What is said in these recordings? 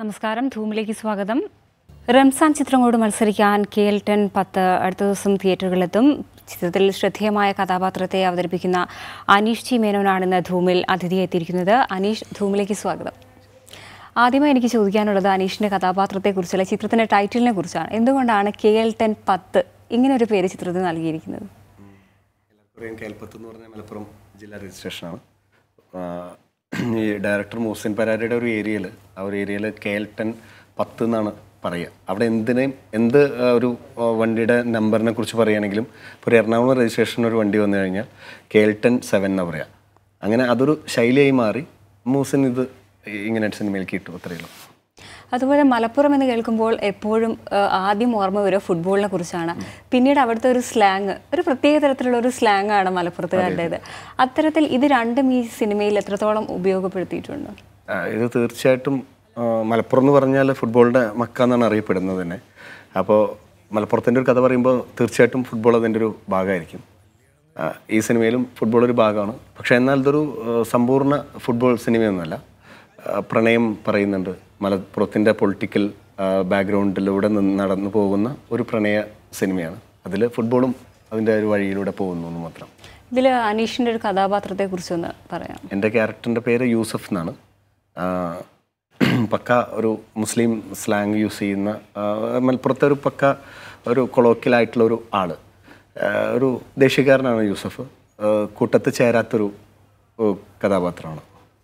നമസ്കാരം ധൂമിലേക്ക് സ്വാഗതം റംസാൻ ചിത്രങ്ങളോട് മത്സരിക്കാൻ കെ എൽ ടെൻ പത്ത് അടുത്ത ദിവസം തിയേറ്ററുകളിലെത്തും ചിത്രത്തിൽ ശ്രദ്ധേയമായ കഥാപാത്രത്തെ അവതരിപ്പിക്കുന്ന അനീഷ് ജി മേനോനാണ് ഇന്ന് ധൂമിൽ അതിഥി എത്തിയിരിക്കുന്നത് അനീഷ് ധൂമിലേക്ക് സ്വാഗതം ആദ്യമായി എനിക്ക് ചോദിക്കാനുള്ളത് അനീഷിൻ്റെ കഥാപാത്രത്തെക്കുറിച്ചല്ല ചിത്രത്തിൻ്റെ ടൈറ്റിലിനെ കുറിച്ചാണ് എന്തുകൊണ്ടാണ് കെ എൽ ടെൻ പത്ത് ഇങ്ങനെ ഒരു പേര് ചിത്രത്തിന് നൽകിയിരിക്കുന്നത് എല്ലാവർക്കും കേൽപ്പത്ത് എന്ന് പറഞ്ഞ മലപ്പുറം ജില്ലാ രജിസ്ട്രേഷനാണ് ആഹ് ഈ ഡയറക്ടർ മൂസിൻ പരാരിയുടെ ഒരു ഏരിയയിൽ ആ ഒരു ഏരിയയിൽ കേൽട്ടൻ പത്ത് എന്നാണ് പറയുക അവിടെ എന്തിനേയും എന്ത് ആഹ് ഒരു ആഹ് വണ്ടിയുടെ നമ്പറിനെ കുറിച്ച് പറയുകയാണെങ്കിലും ഇപ്പോൾ ഒരു എറണാകുളം രജിസ്ട്രേഷൻ ഒരു വണ്ടി വന്നു കഴിഞ്ഞാൽ കേൽട്ടൻ സെവൻ എന്നാണ് പറയുക അങ്ങനെ അതൊരു ശൈലിയായി മാറി മൂസിൻ ഇത് ഇങ്ങനെ സിനിമയിലേക്ക് ഇട്ടു അത്രയേ ഉള്ളൂ അതുപോലെ മലപ്പുറം എന്ന് കേൾക്കുമ്പോൾ എപ്പോഴും ആ, ആദ്യം ഓർമ്മ വരിക ഫുട്ബോളിനെ കുറിച്ചാണ് പിന്നീട് അവിടുത്തെ ഒരു സ്ലാങ് ഒരു പ്രത്യേക തരത്തിലുള്ള ഒരു സ്ലാങ് ആണ് മലപ്പുറത്തുകാരുടേത് അത്തരത്തിൽ ഇത് രണ്ടും ഈ സിനിമയിൽ എത്രത്തോളം ഉപയോഗപ്പെടുത്തിയിട്ടുണ്ട് ആ, ഇത് തീർച്ചയായിട്ടും ആ, മലപ്പുറം എന്ന് പറഞ്ഞാൽ ഫുട്ബോളിൻ്റെ മക്ക എന്നാണ് അറിയപ്പെടുന്നത് തന്നെ അപ്പോൾ മലപ്പുറത്തിൻ്റെ ഒരു കഥ പറയുമ്പോൾ തീർച്ചയായിട്ടും ഫുട്ബോൾ അതിൻ്റെ ഒരു ഭാഗമായിരിക്കും ആ, ഈ സിനിമയിലും ഫുട്ബോൾ ഒരു ഭാഗമാണ് പക്ഷേ എന്നാൽ ഇതൊരു ആ, സമ്പൂർണ്ണ ഫുട്ബോൾ സിനിമയൊന്നുമല്ല ആ, പ്രണയം പറയുന്നുണ്ട് മലപ്പുറത്തിൻ്റെ പൊളിറ്റിക്കൽ ബാക്ക്ഗ്രൗണ്ടിലൂടെ നിന്ന് നടന്നു പോകുന്ന ഒരു പ്രണയ സിനിമയാണ് അതിൽ ഫുട്ബോളും അതിൻ്റെ ഒരു വഴിയിലൂടെ പോകുന്നു എന്ന് മാത്രം ഇതിൽ അനീഷിൻ്റെ ഒരു കഥാപാത്രത്തെ കുറിച്ചൊന്ന് പറയാം എൻ്റെ ക്യാരക്ടറിൻ്റെ പേര് യൂസഫ് എന്നാണ് ആഹ് പക്ക ഒരു മുസ്ലിം സ്ലാങ് യൂസ് ചെയ്യുന്ന ആഹ് മലപ്പുറത്തെ ഒരു പക്ക ഒരു കൊളോക്കിയലായിട്ടുള്ള ഒരു ആള് ആഹ് ഒരു ദേശീയക്കാരനാണ് യൂസഫ് ആഹ് കൂട്ടത്ത് ചേരാത്തൊരു ഏഹ് കഥാപാത്രമാണ്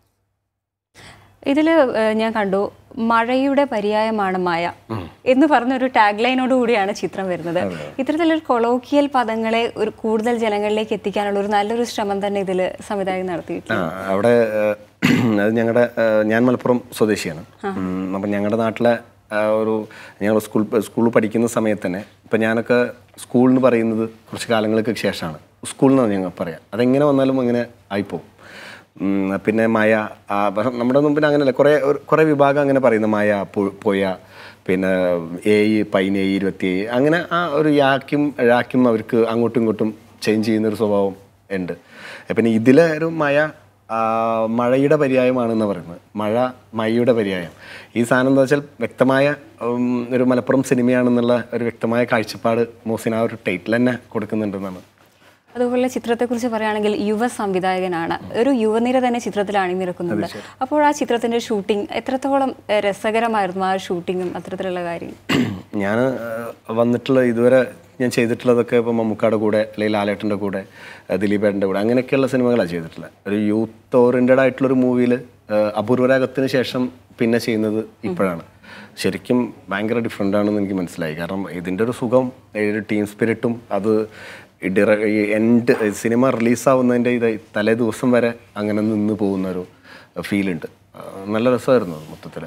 ഇതിൽ ഞാൻ കണ്ടു മഴയുടെ പര്യായമാണ് മായ എന്ന് പറഞ്ഞൊരു ടാഗ് ലൈനോട് കൂടിയാണ് ചിത്രം വരുന്നത് ഇത്തരത്തിലൊരു കൊളോക്കിയൽ പദങ്ങളെ ഒരു കൂടുതൽ ജനങ്ങളിലേക്ക് എത്തിക്കാനുള്ള ഒരു നല്ലൊരു ശ്രമം തന്നെ ഇതിൽ സംവിധായകൻ നടത്തിയിട്ടുണ്ട് ആ, അവിടെ ഏഹ്, അത് ഞങ്ങളുടെ ഏഹ്, ഞാൻ മലപ്പുറം സ്വദേശിയാണ് ഉം, അപ്പം ഞങ്ങളുടെ നാട്ടിലെ ആ, ഒരു ഞങ്ങൾ സ്കൂൾ സ്കൂളിൽ പഠിക്കുന്ന സമയത്ത് തന്നെ ഇപ്പം ഞാനൊക്കെ സ്കൂൾ എന്ന് പറയുന്നത് കുറച്ച് കാലങ്ങൾക്ക് ശേഷമാണ് സ്കൂൾ എന്നാണ് ഞങ്ങൾ പറയാം അതെങ്ങനെ വന്നാലും അങ്ങനെ ആയിപ്പോവും ഉം, പിന്നെ മയ ആ, പക്ഷെ നമ്മുടെ മുമ്പിൽ അങ്ങനെയല്ല കുറേ ഒരു- കുറേ വിഭാഗം അങ്ങനെ പറയുന്ന മയ പു- പൊയ പിന്നെ ഏഴ് പതിനേഴ് ഇരുപത്തി ഏഴ് അങ്ങനെ ആ ഒരു യാക്കും ഴാക്കും അവർക്ക് അങ്ങോട്ടും ഇങ്ങോട്ടും ചേഞ്ച് ചെയ്യുന്നൊരു സ്വഭാവം ഉണ്ട് പിന്നെ ഇതിലെ ഒരു മഴ ആ, മഴയുടെ പര്യായമാണെന്ന് പറയുന്നത് മഴ മഴയുടെ പര്യായം ഈ സാധനം എന്താ വെച്ചാൽ വ്യക്തമായ ഉം, ഒരു മലപ്പുറം സിനിമയാണെന്നുള്ള ഒരു വ്യക്തമായ കാഴ്ചപ്പാട് മോസിന് ആ ഒരു ടൈറ്റിൽ തന്നെ കൊടുക്കുന്നുണ്ടെന്നാണ് അതുപോലെ ചിത്രത്തെക്കുറിച്ച് പറയുകയാണെങ്കിൽ യുവ സംവിധായകനാണ് ഒരു യുവനിര തന്നെ ചിത്രത്തിൽ അണിനിരക്കുന്നുണ്ട് അപ്പോൾ ആ ചിത്രത്തിന്റെ ഷൂട്ടിംഗ് എത്രത്തോളം ഏഹ്, രസകരമായിരുന്നു ആ ഷൂട്ടിങ്ങും അത്തരത്തിലുള്ള കാര്യം ഞാൻ വന്നിട്ടുള്ള ഇതുവരെ ഞാൻ ചെയ്തിട്ടുള്ളതൊക്കെ ഇപ്പോൾ മമ്മൂക്കാടെ കൂടെ അല്ലെങ്കിൽ ലാലേട്ടൻ്റെ കൂടെ ആ, ദിലീപേട്ടൻ്റെ കൂടെ അങ്ങനെയൊക്കെയുള്ള സിനിമകളാണ് ചെയ്തിട്ടുള്ളത് ഒരു യൂത്ത് ഓറിയൻറ്റഡ് ആയിട്ടുള്ളൊരു മൂവിയിൽ അപൂർവരാഗത്തിന് ശേഷം പിന്നെ ചെയ്യുന്നത് ഇപ്പോഴാണ് ശരിക്കും ഭയങ്കര ഡിഫറെൻ്റ് ആണെന്ന് എനിക്ക് മനസ്സിലായി കാരണം ഇതിൻ്റെ ഒരു സുഖം ഈ ഒരു ടീം സ്പിരിറ്റും അത് ഈ ഡിറ ഈ എൻഡ് സിനിമ റിലീസാവുന്നതിൻ്റെ ഇത് തലേ ദിവസം വരെ അങ്ങനെ നിന്ന് പോകുന്ന ഒരു ഫീലുണ്ട് നല്ല രസമായിരുന്നു അത് മൊത്തത്തിൽ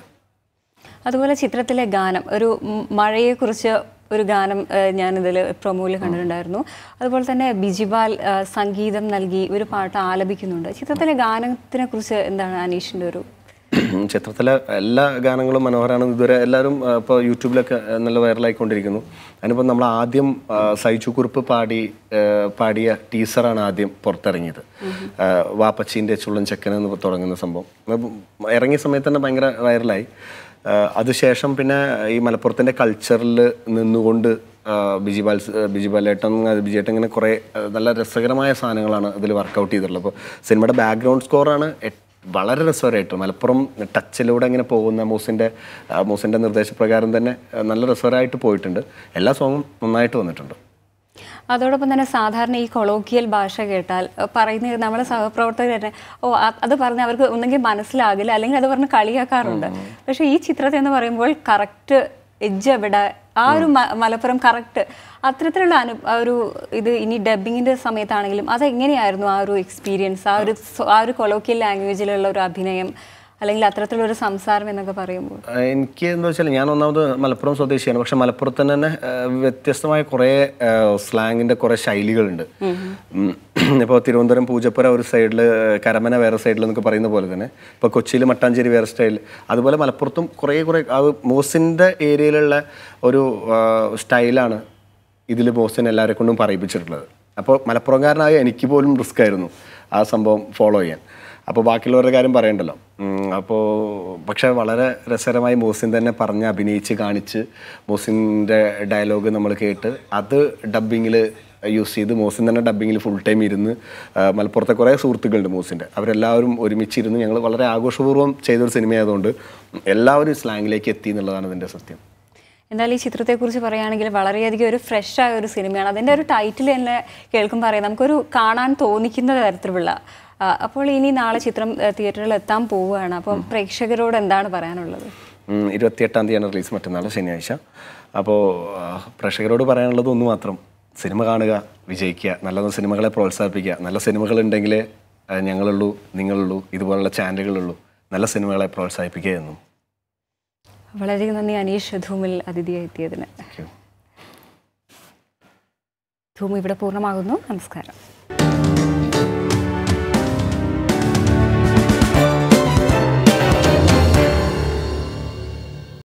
അതുപോലെ ചിത്രത്തിലെ ഗാനം ഒരു മ- മഴയെക്കുറിച്ച് ഒരു ഗാനം ഏഹ്, ഞാനിതിൽ പ്രൊമോയിൽ കണ്ടിട്ടുണ്ടായിരുന്നു അതുപോലെ തന്നെ ബിജിബാൽ ഏഹ്, സംഗീതം നൽകി ഒരു പാട്ട് ആലപിക്കുന്നുണ്ട് ചിത്രത്തിലെ ഗാനത്തിനെ കുറിച്ച് എന്താണ് അനീഷിൻ്റെ ഒരു ചിത്രത്തിലെ എല്ലാ ഗാനങ്ങളും മനോഹരമാണ് ഇതുവരെ എല്ലാവരും ആ, ഇപ്പോൾ യൂട്യൂബിലൊക്കെ ആ, നല്ല വൈറലായിക്കൊണ്ടിരിക്കുന്നു അതിനിപ്പോൾ നമ്മൾ ആദ്യം ആ, സൈജു കുറുപ്പ് പാടി ആ, പാടിയ ടീസറാണ് ആദ്യം പുറത്തിറങ്ങിയത് ആ, വാപ്പച്ചീൻ്റെ ചുള്ളൻ ചെക്കൻ എന്ന് തുടങ്ങുന്ന സംഭവം അപ്പം ഇറങ്ങിയ സമയത്ത് തന്നെ ഭയങ്കര വൈറലായി ആ, അതിനുശേഷം പിന്നെ ഈ മലപ്പുറത്തിൻ്റെ കൾച്ചറിൽ നിന്നുകൊണ്ട് ആ, ബിജിബാൽ ബിജിബാലേട്ടൻ ബിജിയേട്ടൻ ഇങ്ങനെ കുറേ ആ, നല്ല രസകരമായ സാധനങ്ങളാണ് ഇതിൽ വർക്കൗട്ട് ചെയ്തിട്ടുള്ളത് അപ്പോൾ സിനിമയുടെ ബാക്ക്ഗ്രൗണ്ട് സ്കോറാണ് വളരെ രസകരമായിട്ട് മലപ്പുറം ടച്ചിലൂടെ ഇങ്ങനെ പോകുന്ന മൂസിൻ്റെ മൂസിൻ്റെ നിർദ്ദേശപ്രകാരം തന്നെ ആ, നല്ല രസകരമായിട്ട് പോയിട്ടുണ്ട് എല്ലാ സോങ്ങും നന്നായിട്ട് വന്നിട്ടുണ്ട് അതോടൊപ്പം തന്നെ സാധാരണ ഈ കൊളോക്കിയൽ ഭാഷ കേട്ടാൽ അഹ് പറയുന്ന നമ്മുടെ സഹപ്രവർത്തകർ തന്നെ ഓ അ- അത് പറഞ്ഞ് അവർക്ക് ഒന്നെങ്കിൽ മനസ്സിലാകില്ല അല്ലെങ്കിൽ അത് പറഞ്ഞ് കളിയാക്കാറുണ്ട് പക്ഷേ ഈ ചിത്രത്തിൽ എന്ന് പറയുമ്പോൾ കറക്റ്റ് എഡ്ജ് എവിടെ ആ ഒരു മ- മലപ്പുറം കറക്റ്റ് അത്തരത്തിലുള്ള അനു ആ ഒരു ഇത് ഇനി ഡബിങ്ങിന്റെ സമയത്താണെങ്കിലും അത് എങ്ങനെയായിരുന്നു ആ ഒരു എക്സ്പീരിയൻസ് ആ ഒരു സ്വ- ആ ഒരു കൊളോക്കിയൽ ലാംഗ്വേജിലുള്ള ഒരു അഭിനയം അല്ലെങ്കിൽ അത്തരത്തിലുള്ള ഒരു സംസാരം എന്നൊക്കെ പറയുമ്പോൾ ആ, എനിക്ക് എന്താ വെച്ചാൽ ഞാൻ ഒന്നാമത് മലപ്പുറം സ്വദേശിയാണ് പക്ഷെ മലപ്പുറത്ത് തന്നെ ആ, വ്യത്യസ്തമായ കുറേ സ്ലാങ്ങിൻ്റെ കുറേ ശൈലികളുണ്ട് ഇപ്പോൾ തിരുവനന്തപുരം പൂജപ്പുര ഒരു സൈഡിൽ കരമന വേറെ സൈഡിൽ എന്നൊക്കെ പറയുന്ന പോലെ തന്നെ ഇപ്പോൾ കൊച്ചിയിൽ മട്ടാഞ്ചേരി വേറെ സ്റ്റൈൽ അതുപോലെ മലപ്പുറത്തും കുറേ കുറേ ആ മോസിൻ്റെ ഏരിയയിലുള്ള ഒരു ആ, സ്റ്റൈലാണ് ഇതിൽ ബോസിനെ എല്ലാവരെ കൊണ്ടും പറയിപ്പിച്ചിട്ടുള്ളത് അപ്പോൾ മലപ്പുറംകാരനായ എനിക്ക് പോലും റിസ്ക് ആയിരുന്നു ആ സംഭവം ഫോളോ ചെയ്യാൻ അപ്പോൾ ബാക്കിയുള്ളവരുടെ കാര്യം പറയണ്ടല്ലോ അപ്പോൾ പക്ഷേ വളരെ രസകരമായി മോസിൻ തന്നെ പറഞ്ഞ് അഭിനയിച്ച് കാണിച്ച് മോസിൻ്റെ ഡയലോഗ് നമ്മൾ കേട്ട് അത് ഡബ്ബിങ്ങിൽ യൂസ് ചെയ്ത് മോസിൻ തന്നെ ഡബ്ബിങ്ങിൽ ഫുൾ ടൈം ഇരുന്ന് ആ, മലപ്പുറത്തെ കുറേ സുഹൃത്തുക്കളുണ്ട് മോസിൻ്റെ അവരെല്ലാവരും ഒരുമിച്ചിരുന്ന് ഞങ്ങൾ വളരെ ആഘോഷപൂർവ്വം ചെയ്തൊരു സിനിമയായതുകൊണ്ട് എല്ലാവരും സ്ലാങ്ങിലേക്ക് എത്തി എന്നുള്ളതാണ് ഇതിൻ്റെ സത്യം എന്തായാലും ഈ ചിത്രത്തെക്കുറിച്ച് പറയുകയാണെങ്കിൽ വളരെയധികം ഒരു ഫ്രഷ് ആയ ഒരു സിനിമയാണ് അതിൻ്റെ ഒരു ടൈറ്റിൽ തന്നെ കേൾക്കുമ്പോൾ അറിയാം നമുക്കൊരു കാണാൻ തോന്നിക്കുന്ന തരത്തിലുള്ള ആ, അപ്പോൾ ഇനി നാളെ ചിത്രം തിയേറ്ററിൽ എത്താൻ പോവുകയാണ് അപ്പം പ്രേക്ഷകരോട് എന്താണ് പറയാനുള്ളത് ഉം, ഇരുപത്തിയെട്ടാം തീയതിയാണ് റിലീസ് മറ്റന്നാൾ ശനിയാഴ്ച അപ്പോൾ ആ, പ്രേക്ഷകരോട് പറയാനുള്ളത് ഒന്ന് മാത്രം സിനിമ കാണുക വിജയിക്കുക നല്ല നല്ല സിനിമകളെ പ്രോത്സാഹിപ്പിക്കുക നല്ല സിനിമകൾ ഉണ്ടെങ്കിലേ ആ, ഞങ്ങളുള്ളൂ നിങ്ങളുള്ളൂ ഇതുപോലുള്ള ചാനലുകളുള്ളൂ നല്ല സിനിമകളെ പ്രോത്സാഹിപ്പിക്കുക എന്നും വളരെയധികം നന്ദി അനീഷ് ധൂമിൽ അതിഥിയായി എത്തിയതിന് താങ്ക് യു ധൂം ഇവിടെ പൂർണ്ണമാകുന്നു നമസ്കാരം